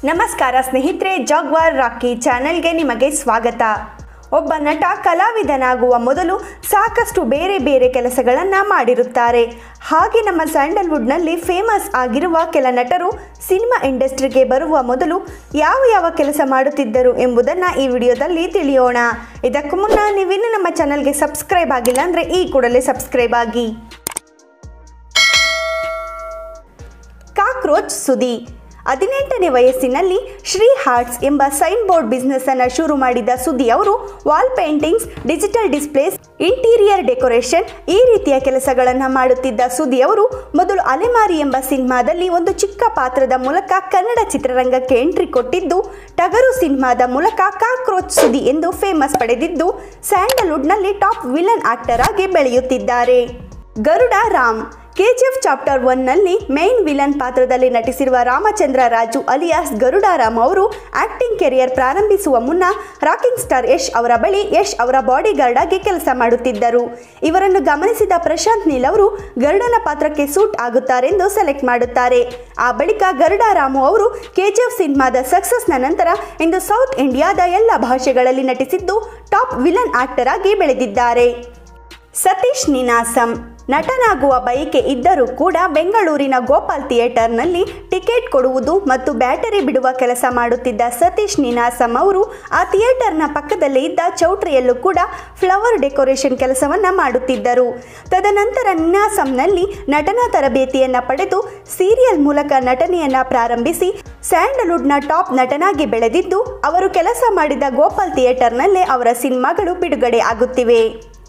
ನಮಸ್ಕಾರ ಸ್ನೇಹಿತರೆ ಜಾಗ್ವಾರ್ ರಾಕಿ ಚಾನೆಲ್ಗೆ ನಿಮಗೆ ಸ್ವಾಗತ ಒಬ್ಬ ನಟ ಕಲಾವಿದನಾಗುವ ಮೊದಲು ಸಾಕಷ್ಟು ಬೇರೆ ಬೇರೆ ಕೆಲಸಗಳನ್ನು ಮಾಡಿರುತ್ತಾರೆ ಹಾಗೆ ನಮ್ಮ ಸ್ಯಾಂಡಲ್ವುಡ್ನಲ್ಲಿ ಫೇಮಸ್ ಆಗಿರುವ ಕೆಲ ನಟರು ಸಿನಿಮಾ ಇಂಡಸ್ಟ್ರಿಗೆ ಬರುವ ಮೊದಲು ಯಾವ ಯಾವ ಕೆಲಸ ಮಾಡುತ್ತಿದ್ದರು ಎಂಬುದನ್ನು ಈ ವಿಡಿಯೋದಲ್ಲಿ ತಿಳಿಯೋಣ ಇದಕ್ಕೂ ಮುನ್ನ ನೀವಿನ್ನು ನಮ್ಮ ಚಾನಲ್ಗೆ ಸಬ್ಸ್ಕ್ರೈಬ್ ಆಗಿಲ್ಲ ಅಂದರೆ ಈ ಕೂಡಲೇ ಸಬ್ಸ್ಕ್ರೈಬ್ ಆಗಿ ಕಾಕ್ರೋಚ್ ಸುದಿ ಹದಿನೆಂಟನೇ ವಯಸ್ಸಿನಲ್ಲಿ ಶ್ರೀ ಹಾರ್ಟ್ಸ್ ಎಂಬ ಸೈನ್ ಬೋರ್ಡ್ ಬಿಸ್ನೆಸ್ ಅನ್ನು ಶುರು ಮಾಡಿದ ಸುದ್ದಿ ಅವರು wall paintings digital displays interior decoration ಈ ರೀತಿಯ ಕೆಲಸಗಳನ್ನು ಮಾಡುತ್ತಿದ್ದ ಸುದ್ದಿ ಅವರು ಮೊದಲು ಅಲೆಮಾರಿ ಎಂಬ ಸಿನಿಮಾದಲ್ಲಿ ಒಂದು ಚಿಕ್ಕ ಪಾತ್ರದ ಮೂಲಕ ಕನ್ನಡ ಚಿತ್ರರಂಗಕ್ಕೆ ಎಂಟ್ರಿ ಕೊಟ್ಟಿದ್ದು ಟಗರು ಸಿನಿಮಾದ ಮೂಲಕ ಕಾಕ್ರೋಚ್ ಸುದಿ ಎಂದು ಫೇಮಸ್ ಪಡೆದಿದ್ದು ಸ್ಯಾಂಡಲ್ವುಡ್ನಲ್ಲಿ ಟಾಪ್ ವಿಲನ್ ಆಕ್ಟರ್ ಆಗಿ ಬೆಳೆಯುತ್ತಿದ್ದಾರೆ ಗರುಡ ರಾಮ್ ಕೆಜಿಎಫ್ ಚಾಪ್ಟರ್ ಒನ್ನಲ್ಲಿ ಮೇನ್ ವಿಲನ್ ಪಾತ್ರದಲ್ಲಿ ನಟಿಸಿರುವ ರಾಮಚಂದ್ರ ರಾಜು ಅಲಿಯಾಸ್ ಗರುಡಾರಾಮ್ ಅವರು ಆಕ್ಟಿಂಗ್ ಕೆರಿಯರ್ ಪ್ರಾರಂಭಿಸುವ ಮುನ್ನ ರಾಕಿಂಗ್ ಸ್ಟಾರ್ ಯಶ್ ಅವರ ಬಳಿ ಯಶ್ ಅವರ ಬಾಡಿ ಗಾರ್ಡ್ ಆಗಿ ಕೆಲಸ ಮಾಡುತ್ತಿದ್ದರು ಇವರನ್ನು ಗಮನಿಸಿದ ಪ್ರಶಾಂತ್ ನೀಲ್ ಅವರು ಗರುಡನ ಪಾತ್ರಕ್ಕೆ ಸೂಟ್ ಆಗುತ್ತಾರೆಂದು ಸೆಲೆಕ್ಟ್ ಮಾಡುತ್ತಾರೆ ಆ ಬಳಿಕ ಗರುಡಾರಾಮು ಅವರು ಕೆಜಿಎಫ್ ಸಿನಿಮಾದ ಸಕ್ಸಸ್ನ ನಂತರ ಇಂದು ಸೌತ್ ಇಂಡಿಯಾದ ಎಲ್ಲ ಭಾಷೆಗಳಲ್ಲಿ ನಟಿಸಿದ್ದು ಟಾಪ್ ವಿಲನ್ ಆಕ್ಟರ್ ಆಗಿ ಬೆಳೆದಿದ್ದಾರೆ ಸತೀಶ್ ನಿನಾಸಂ ನಟನಾಗುವ ಬಯಕೆ ಇದ್ದರೂ ಕೂಡ ಬೆಂಗಳೂರಿನ ಗೋಪಾಲ್ ಥಿಯೇಟರ್ನಲ್ಲಿ ಟಿಕೆಟ್ ಕೊಡುವುದು ಮತ್ತು ಬ್ಯಾಟರಿ ಬಿಡುವ ಕೆಲಸ ಮಾಡುತ್ತಿದ್ದ ಸತೀಶ್ ನಿನಾಸಂ ಅವರು ಆ ಥಿಯೇಟರ್ನ ಪಕ್ಕದಲ್ಲೇ ಇದ್ದ ಚೌಟ್ರಿಯಲ್ಲೂ ಕೂಡ ಫ್ಲವರ್ ಡೆಕೋರೇಷನ್ ಕೆಲಸವನ್ನು ಮಾಡುತ್ತಿದ್ದರು ತದನಂತರ ನಿನಾಸಂನಲ್ಲಿ ನಟನಾ ತರಬೇತಿಯನ್ನು ಪಡೆದು ಸೀರಿಯಲ್ ಮೂಲಕ ನಟನೆಯನ್ನು ಪ್ರಾರಂಭಿಸಿ ಸ್ಯಾಂಡಲ್ವುಡ್ನ ಟಾಪ್ ನಟನಾಗಿ ಬೆಳೆದಿದ್ದು ಅವರು ಕೆಲಸ ಮಾಡಿದ ಗೋಪಾಲ್ ಥಿಯೇಟರ್ನಲ್ಲೇ ಅವರ ಸಿನಿಮಾಗಳು ಬಿಡುಗಡೆ ಆಗುತ್ತಿವೆ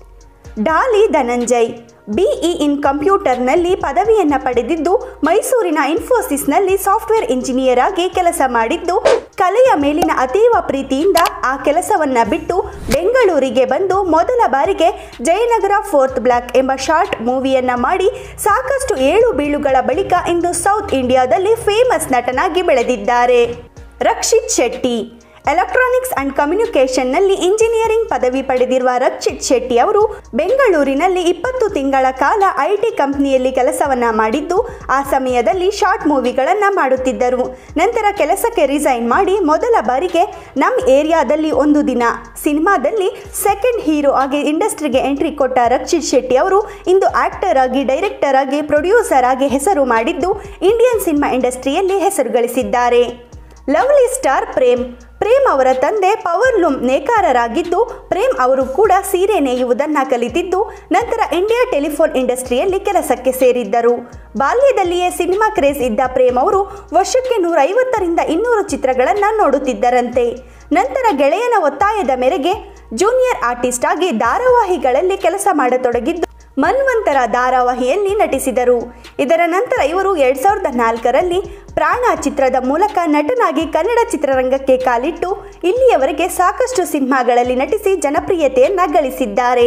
ಡಾಲಿ ಧನಂಜಯ್ ಬಿಇ ಇನ್ ಕಂಪ್ಯೂಟರ್ನಲ್ಲಿ ಪದವಿಯನ್ನು ಪಡೆದಿದ್ದು ಮೈಸೂರಿನ ಇನ್ಫೋಸಿಸ್ನಲ್ಲಿ ಸಾಫ್ಟ್ವೇರ್ ಇಂಜಿನಿಯರ್ ಆಗಿ ಕೆಲಸ ಮಾಡಿದ್ದು ಕಲೆಯ ಮೇಲಿನ ಅತೀವ ಪ್ರೀತಿಯಿಂದ ಆ ಕೆಲಸವನ್ನು ಬಿಟ್ಟು ಬೆಂಗಳೂರಿಗೆ ಬಂದು ಮೊದಲ ಬಾರಿಗೆ ಜಯನಗರ ಫೋರ್ತ್ ಬ್ಲಾಕ್ ಎಂಬ ಶಾರ್ಟ್ ಮೂವಿಯನ್ನು ಮಾಡಿ ಸಾಕಷ್ಟು ಏಳು ಬೀಳುಗಳ ಬಳಿಕ ಇಂದು ಸೌತ್ ಇಂಡಿಯಾದಲ್ಲಿ ಫೇಮಸ್ ನಟನಾಗಿ ಬೆಳೆದಿದ್ದಾರೆ ರಕ್ಷಿತ್ ಶೆಟ್ಟಿ ಎಲೆಕ್ಟ್ರಾನಿಕ್ಸ್ ಅಂಡ್ ಕಮ್ಯುನಿಕೇಷನ್ನಲ್ಲಿ ಇಂಜಿನಿಯರಿಂಗ್ ಪದವಿ ಪಡೆದಿರುವ ರಕ್ಷಿತ್ ಶೆಟ್ಟಿ ಅವರು ಬೆಂಗಳೂರಿನಲ್ಲಿ ಇಪ್ಪತ್ತು ತಿಂಗಳ ಕಾಲ ಐ ಟಿ ಕಂಪ್ನಿಯಲ್ಲಿ ಕೆಲಸವನ್ನ ಮಾಡಿದ್ದು ಆ ಸಮಯದಲ್ಲಿ ಶಾರ್ಟ್ ಮೂವಿಗಳನ್ನು ಮಾಡುತ್ತಿದ್ದರು ನಂತರ ಕೆಲಸಕ್ಕೆ ರಿಸೈನ್ ಮಾಡಿ ಮೊದಲ ಬಾರಿಗೆ ನಮ್ಮ ಏರಿಯಾದಲ್ಲಿ ಒಂದು ದಿನ ಸಿನಿಮಾದಲ್ಲಿ ಸೆಕೆಂಡ್ ಹೀರೋ ಆಗಿ ಇಂಡಸ್ಟ್ರಿಗೆ ಎಂಟ್ರಿ ಕೊಟ್ಟ ರಕ್ಷಿತ್ ಶೆಟ್ಟಿ ಅವರು ಇಂದು ಆಕ್ಟರ್ ಆಗಿ ಡೈರೆಕ್ಟರ್ ಆಗಿ ಪ್ರೊಡ್ಯೂಸರ್ ಆಗಿ ಹೆಸರು ಮಾಡಿದ್ದು ಇಂಡಿಯನ್ ಸಿನಿಮಾ ಇಂಡಸ್ಟ್ರಿಯಲ್ಲಿ ಹೆಸರು ಗಳಿಸಿದ್ದಾರೆ ಲವ್ಲಿ ಸ್ಟಾರ್ ಪ್ರೇಮ್ ಪ್ರೇಮ್ ಅವರ ತಂದೆ ಪವರ್ ಲೂಮ್ ನೇಕಾರರಾಗಿದ್ದು ಪ್ರೇಮ್ ಅವರು ಕೂಡ ಸೀರೆ ನೇಯುವುದನ್ನು ಕಲಿತಿದ್ದು ನಂತರ ಇಂಡಿಯಾ ಟೆಲಿಫೋನ್ ಇಂಡಸ್ಟ್ರಿಯಲ್ಲಿ ಕೆಲಸಕ್ಕೆ ಸೇರಿದ್ದರು ಬಾಲ್ಯದಲ್ಲಿಯೇ ಸಿನಿಮಾ ಕ್ರೇಜ್ ಇದ್ದ ಪ್ರೇಮ್ ಅವರು ವರ್ಷಕ್ಕೆ ನೂರೈವತ್ತರಿಂದ ಇನ್ನೂರು ಚಿತ್ರಗಳನ್ನು ನೋಡುತ್ತಿದ್ದರಂತೆ ನಂತರ ಗೆಳೆಯನ ಒತ್ತಾಯದ ಮೇರೆಗೆ ಜೂನಿಯರ್ ಆರ್ಟಿಸ್ಟ್ ಆಗಿ ಧಾರಾವಾಹಿಗಳಲ್ಲಿ ಕೆಲಸ ಮಾಡತೊಡಗಿದ್ದು ಮನ್ವಂತರ ಧಾರಾವಾಹಿಯಲ್ಲಿ ನಟಿಸಿದರು ಇದರ ನಂತರ ಇವರು ಎರಡ್ ಸಾವಿರದ ನಾಲ್ಕರಲ್ಲಿ ಪ್ರಾಣ ಚಿತ್ರದ ಮೂಲಕ ನಟನಾಗಿ ಕನ್ನಡ ಚಿತ್ರರಂಗಕ್ಕೆ ಕಾಲಿಟ್ಟು ಇಲ್ಲಿಯವರೆಗೆ ಸಾಕಷ್ಟು ಸಿನಿಮಾಗಳಲ್ಲಿ ನಟಿಸಿ ಜನಪ್ರಿಯತೆಯನ್ನ ಗಳಿಸಿದ್ದಾರೆ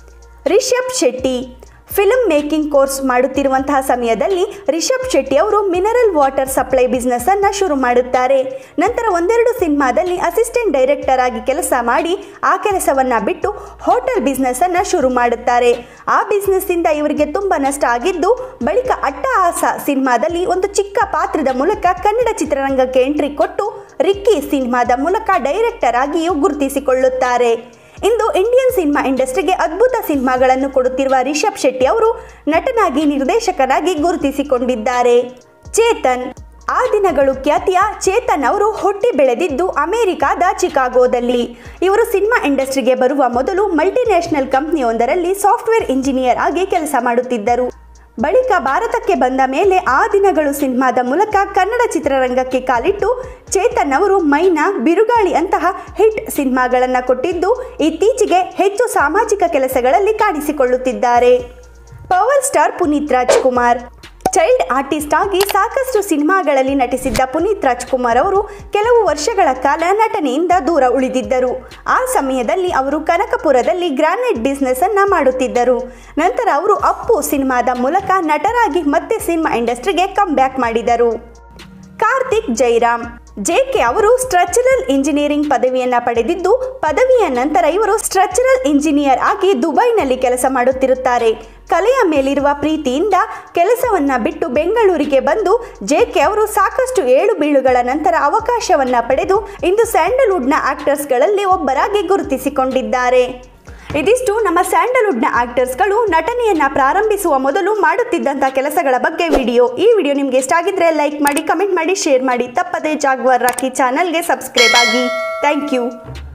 Rishab Shetty film making course ಮಾಡುತ್ತಿರುವಂತಹ ಸಮಯದಲ್ಲಿ ರಿಷಬ್ ಶೆಟ್ಟಿ ಅವರು ಮಿನರಲ್ ವಾಟರ್ ಸಪ್ಲೈ ಬಿಸ್ನೆಸ್ ಅನ್ನ ಶುರು ಮಾಡುತ್ತಾರೆ ನಂತರ ಒಂದೆರಡು ಸಿನಿಮಾದಲ್ಲಿ ಅಸಿಸ್ಟೆಂಟ್ ಡೈರೆಕ್ಟರ್ ಆಗಿ ಕೆಲಸ ಮಾಡಿ ಆ ಕೆಲಸವನ್ನ ಬಿಟ್ಟು ಹೋಟೆಲ್ ಬಿಸ್ನೆಸ್ ಅನ್ನ ಶುರು ಮಾಡುತ್ತಾರೆ ಆ ಬಿಸ್ನೆಸ್ ಇಂದ ಇವರಿಗೆ ತುಂಬಾ ನಷ್ಟ ಆಗಿದ್ದು ಬಳಿಕ ಅಟ್ಟಹಾಸ ಸಿನಿಮಾದಲ್ಲಿ ಒಂದು ಚಿಕ್ಕ ಪಾತ್ರದ ಮೂಲಕ ಕನ್ನಡ ಚಿತ್ರರಂಗಕ್ಕೆ ಎಂಟ್ರಿ ಕೊಟ್ಟು ರಿಕ್ಕಿ ಸಿನಿಮಾದ ಮೂಲಕ ಡೈರೆಕ್ಟರ್ ಆಗಿಯೂ ಗುರುತಿಸಿಕೊಳ್ಳುತ್ತಾರೆ ಇಂದು ಇಂಡಿಯನ್ ಸಿನಿಮಾ ಇಂಡಸ್ಟ್ರಿಗೆ ಅದ್ಭುತ ಸಿನಿಮಾಗಳನ್ನು ಕೊಡುತ್ತಿರುವ ರಿಷಬ್ ಶೆಟ್ಟಿ ಅವರು ನಟನಾಗಿ ನಿರ್ದೇಶಕನಾಗಿ ಗುರುತಿಸಿಕೊಂಡಿದ್ದಾರೆ ಚೇತನ್ ಆ ದಿನಗಳು ಖ್ಯಾತಿಯ ಚೇತನ್ ಅವರು ಹುಟ್ಟಿ ಬೆಳೆದಿದ್ದು ಅಮೆರಿಕಾದ ಚಿಕಾಗೋದಲ್ಲಿ ಇವರು ಸಿನಿಮಾ ಇಂಡಸ್ಟ್ರಿಗೆ ಬರುವ ಮೊದಲು ಮಲ್ಟಿನ್ಯಾಷನಲ್ ಕಂಪ್ನಿಯೊಂದರಲ್ಲಿ ಸಾಫ್ಟ್ವೇರ್ ಇಂಜಿನಿಯರ್ ಆಗಿ ಕೆಲಸ ಮಾಡುತ್ತಿದ್ದರು ಬಳಿಕ ಭಾರತಕ್ಕೆ ಬಂದ ಮೇಲೆ ಆ ದಿನಗಳು ಸಿನಿಮಾದ ಮೂಲಕ ಕನ್ನಡ ಚಿತ್ರರಂಗಕ್ಕೆ ಕಾಲಿಟ್ಟು ಚೇತನ್ ಅವರು ಮೈನಾ ಬಿರುಗಾಳಿ ಅಂತಹ ಹಿಟ್ ಸಿನಿಮಾಗಳನ್ನು ಕೊಟ್ಟಿದ್ದು ಇತ್ತೀಚೆಗೆ ಹೆಚ್ಚು ಸಾಮಾಜಿಕ ಕೆಲಸಗಳಲ್ಲಿ ಕಾಣಿಸಿಕೊಳ್ಳುತ್ತಿದ್ದಾರೆ power star Puneeth Rajkumar child artist ಆಗಿ ಸಾಕಷ್ಟು ಸಿನಿಮಾಗಳಲ್ಲಿ ನಟಿಸಿದ್ದ ಪುನೀತ್ ರಾಜ್ಕುಮಾರ್ ಅವರು ಕೆಲವು ವರ್ಷಗಳ ಕಾಲ ನಟನೆಯಿಂದ ದೂರ ಉಳಿದಿದ್ದರು ಆ ಸಮಯದಲ್ಲಿ ಅವರು ಕನಕಪುರದಲ್ಲಿ ಗ್ರಾನೈಟ್ ಬಿಸ್ನೆಸ್ ಅನ್ನ ಮಾಡುತ್ತಿದ್ದರು ನಂತರ ಅವರು ಅಪ್ಪು ಸಿನಿಮಾದ ಮೂಲಕ ನಟರಾಗಿ ಮತ್ತೆ ಸಿನಿಮಾ ಇಂಡಸ್ಟ್ರಿಗೆ ಕಮ್ ಬ್ಯಾಕ್ ಮಾಡಿದರು ಕಾರ್ತಿಕ್ ಜೈರಾಮ್ ಜೆಕೆ ಅವರು ಸ್ಟ್ರಕ್ಚರಲ್ ಇಂಜಿನಿಯರಿಂಗ್ ಪದವಿಯನ್ನ ಪಡೆದಿದ್ದು ಪದವಿಯ ನಂತರ ಇವರು ಸ್ಟ್ರಕ್ಚರಲ್ ಇಂಜಿನಿಯರ್ ಆಗಿ ದುಬೈನಲ್ಲಿ ಕೆಲಸ ಮಾಡುತ್ತಿರುತ್ತಾರೆ ಕಲೆಯ ಮೇಲಿರುವ ಪ್ರೀತಿಯಿಂದ ಕೆಲಸವನ್ನ ಬಿಟ್ಟು ಬೆಂಗಳೂರಿಗೆ ಬಂದು ಜೆಕೆ ಅವರು ಸಾಕಷ್ಟು ಏಳು ಬೀಳುಗಳ ನಂತರ ಅವಕಾಶವನ್ನ ಪಡೆದು ಇಂದು ಸ್ಯಾಂಡಲ್ವುಡ್ನ ಆಕ್ಟರ್ಸ್ಗಳಲ್ಲಿ ಒಬ್ಬರಾಗಿ ಗುರುತಿಸಿಕೊಂಡಿದ್ದಾರೆ ಇದಿಷ್ಟು ನಮ್ಮ ಸ್ಯಾಂಡಲ್ವುಡ್ನ ಆಕ್ಟರ್ಸ್ಗಳು ನಟನೆಯನ್ನ ಪ್ರಾರಂಭಿಸುವ ಮೊದಲು ಮಾಡುತ್ತಿದ್ದಂಥ ಕೆಲಸಗಳ ಬಗ್ಗೆ ವಿಡಿಯೋ ಈ ವಿಡಿಯೋ ನಿಮಗೆ ಇಷ್ಟ ಆಗಿದ್ರೆ ಲೈಕ್ ಮಾಡಿ ಕಮೆಂಟ್ ಮಾಡಿ ಶೇರ್ ಮಾಡಿ ತಪ್ಪದೆ ಜಾಗ್ವಾರ್ ರಾಕಿ ಚಾನಲ್ಗೆ ಸಬ್ಸ್ಕ್ರೈಬ್ ಆಗಿ ಥ್ಯಾಂಕ್ ಯು